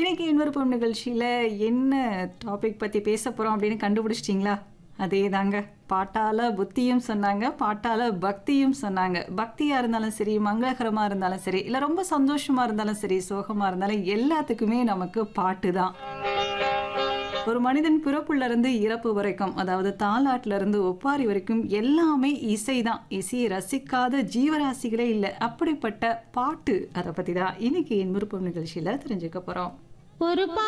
இன்னைக்கு என் விருப்பம் நிகழ்ச்சியில என்ன டாபிக் பத்தி பேச போறோம் அப்படின்னு கண்டுபிடிச்சிட்டிங்களா அதே தாங்க பாட்டால புத்தியும் சொன்னாங்க பாட்டால பக்தியும் சொன்னாங்க பக்தியா இருந்தாலும் சரி மங்களகரமா இருந்தாலும் சரி இல்ல ரொம்ப சந்தோஷமா இருந்தாலும் சரி சோகமா இருந்தாலும் எல்லாத்துக்குமே நமக்கு பாட்டு தான் ஒரு மனிதன் பிறப்புல இருந்து இறப்பு வரைக்கும் அதாவது தாலாட்டுல இருந்து ஒப்பாரி வரைக்கும் எல்லாமே இசைதான் இசையை ரசிக்காத ஜீவராசிகளே இல்லை அப்படிப்பட்ட பாட்டு அதை பத்தி தான் இன்னைக்கு என் விருப்பம் நிகழ்ச்சியில தெரிஞ்சுக்க போறோம் ஒரு பா